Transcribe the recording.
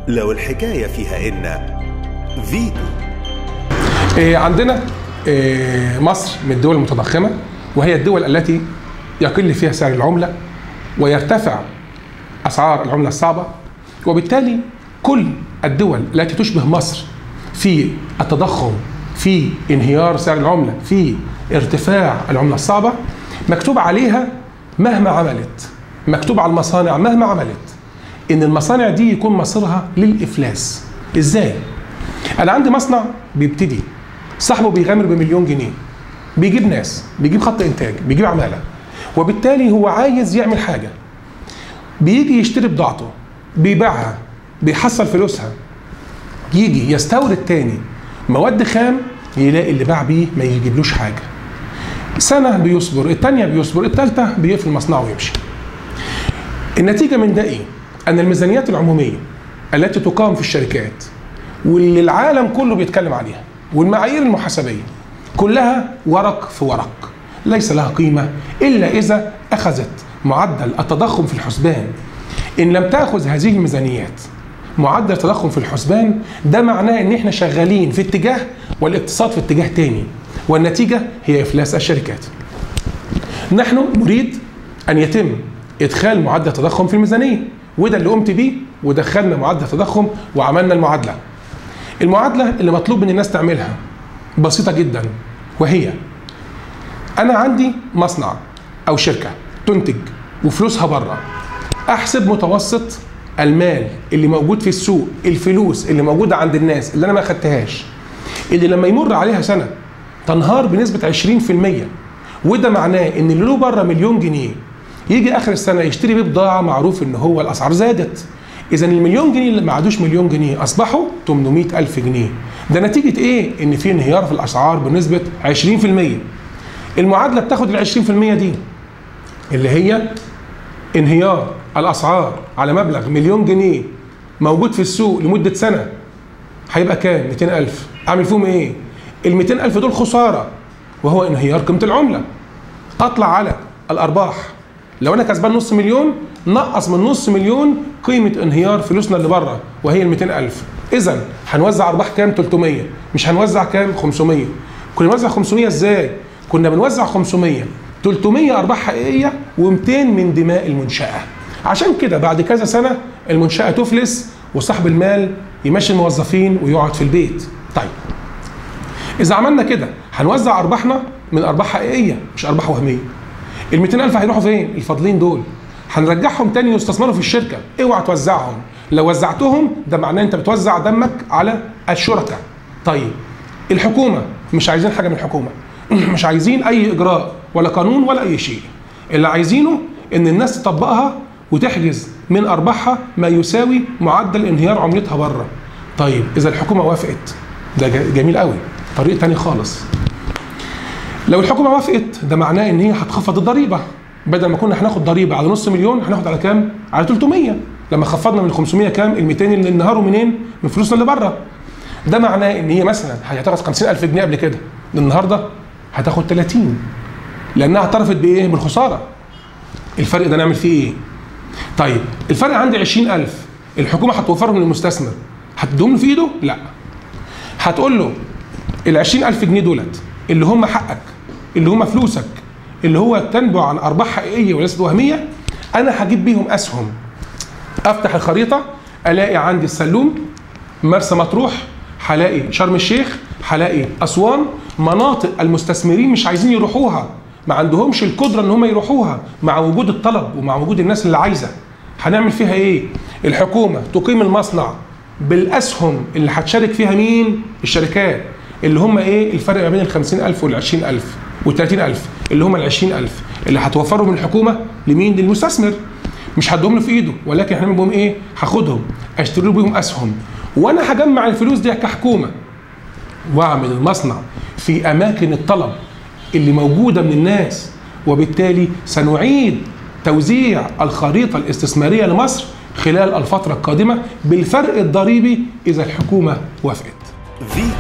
لو الحكاية فيها إن فيتو إيه، عندنا إيه، مصر من الدول المتضخمة وهي الدول التي يقل فيها سعر العملة ويرتفع أسعار العملة الصعبة وبالتالي كل الدول التي تشبه مصر في التضخم في انهيار سعر العملة في ارتفاع العملة الصعبة مكتوب عليها مهما عملت مكتوب على المصانع مهما عملت ان المصانع دي يكون مصيرها للافلاس ازاي انا عندي مصنع بيبتدي صاحبه بيغامر بمليون جنيه بيجيب ناس بيجيب خط انتاج بيجيب عماله وبالتالي هو عايز يعمل حاجه بيجي يشتري بضاعته بيبيعها بيحصل فلوسها يجي يستورد تاني مواد خام يلاقي اللي باع بيه ما يجيبلوش حاجه سنه بيصبر التانيه بيصبر التالته بيقفل مصنعه ويمشي النتيجه من ده ايه ان الميزانيات العموميه التي تقام في الشركات واللي العالم كله بيتكلم عليها والمعايير المحاسبيه كلها ورق في ورق ليس لها قيمه الا اذا اخذت معدل التضخم في الحسبان ان لم تاخذ هذه الميزانيات معدل التضخم في الحسبان ده معناه ان احنا شغالين في اتجاه والاقتصاد في اتجاه تاني والنتيجه هي افلاس الشركات نحن نريد ان يتم ادخال معدل التضخم في الميزانيه وده اللي قمت بيه ودخلنا معدل التضخم وعملنا المعادله المعادله اللي مطلوب من الناس تعملها بسيطه جدا وهي انا عندي مصنع او شركه تنتج وفلوسها بره احسب متوسط المال اللي موجود في السوق الفلوس اللي موجوده عند الناس اللي انا ما خدتهاش اللي لما يمر عليها سنه تنهار بنسبه 20% وده معناه ان اللي له بره مليون جنيه يجي اخر السنه يشتري بيه بضاعه معروف ان هو الاسعار زادت اذا المليون جنيه اللي ما عادوش مليون جنيه اصبحوا 800 الف جنيه ده نتيجه ايه ان في انهيار في الاسعار بنسبه 20% المعادله بتاخد ال 20% دي اللي هي انهيار الاسعار على مبلغ مليون جنيه موجود في السوق لمده سنه هيبقى كام 200000 اعمل فيهم ايه ال 200000 دول خساره وهو انهيار قيمه العمله اطلع على الارباح لو انا كسبان نص مليون نقص من نص مليون قيمه انهيار فلوسنا اللي بره وهي ال 200000 اذا هنوزع ارباح كام 300 مش هنوزع كام 500 كنا بنوزع 500 ازاي كنا بنوزع 500 300 ارباح حقيقيه و200 من دماء المنشاه عشان كده بعد كذا سنه المنشاه تفلس وصاحب المال يمشي الموظفين ويقعد في البيت طيب اذا عملنا كده هنوزع ارباحنا من ارباح حقيقيه مش ارباح وهميه ال 200000 هيروحوا فين الفاضلين دول هنرجعهم تاني يستثمروا في الشركه اوعى توزعهم لو وزعتهم ده معناه انت بتوزع دمك على الشركاء طيب الحكومه مش عايزين حاجه من الحكومه مش عايزين اي اجراء ولا قانون ولا اي شيء اللي عايزينه ان الناس تطبقها وتحجز من ارباحها ما يساوي معدل انهيار عملتها بره طيب اذا الحكومه وافقت ده جميل قوي طريق تاني خالص لو الحكومه وافقت ده معناه ان هي هتخفض الضريبه بدل ما كنا هناخد ضريبه على نص مليون هناخد على كام؟ على 300 لما خفضنا من 500 كام؟ ال 200 اللي انهاروا منين؟ من فلوسنا اللي بره ده معناه ان هي مثلا هتاخد 50000 جنيه قبل كده النهارده هتاخد 30 لانها اعترفت بايه؟ بالخساره الفرق ده نعمل فيه ايه؟ طيب الفرق عندي 20000 الحكومه هتوفرهم للمستثمر هتدوم له في ايده؟ لا هتقول له ال 20000 جنيه دولت اللي هم حقك اللي هم فلوسك اللي هو تنبع عن ارباح حقيقيه وليست وهميه انا هجيب بيهم اسهم افتح الخريطه الاقي عندي السلوم مرسى مطروح هلاقي شرم الشيخ هلاقي اسوان مناطق المستثمرين مش عايزين يروحوها ما عندهمش القدره ان هم يروحوها مع وجود الطلب ومع وجود الناس اللي عايزه هنعمل فيها ايه الحكومه تقيم المصنع بالاسهم اللي هتشارك فيها مين الشركات اللي هم ايه الفرق ما بين ال 50000 وال 20000 وال 30000 اللي هم ال 20000 اللي هتوفرهم الحكومه لمين للمستثمر مش هديهم له في ايده ولكن هنعمل بهم ايه هاخدهم اشتري بيهم اسهم وانا هجمع الفلوس دي كحكومه واعمل المصنع في اماكن الطلب اللي موجوده من الناس وبالتالي سنعيد توزيع الخريطه الاستثماريه لمصر خلال الفتره القادمه بالفرق الضريبي اذا الحكومه وافقت فيتو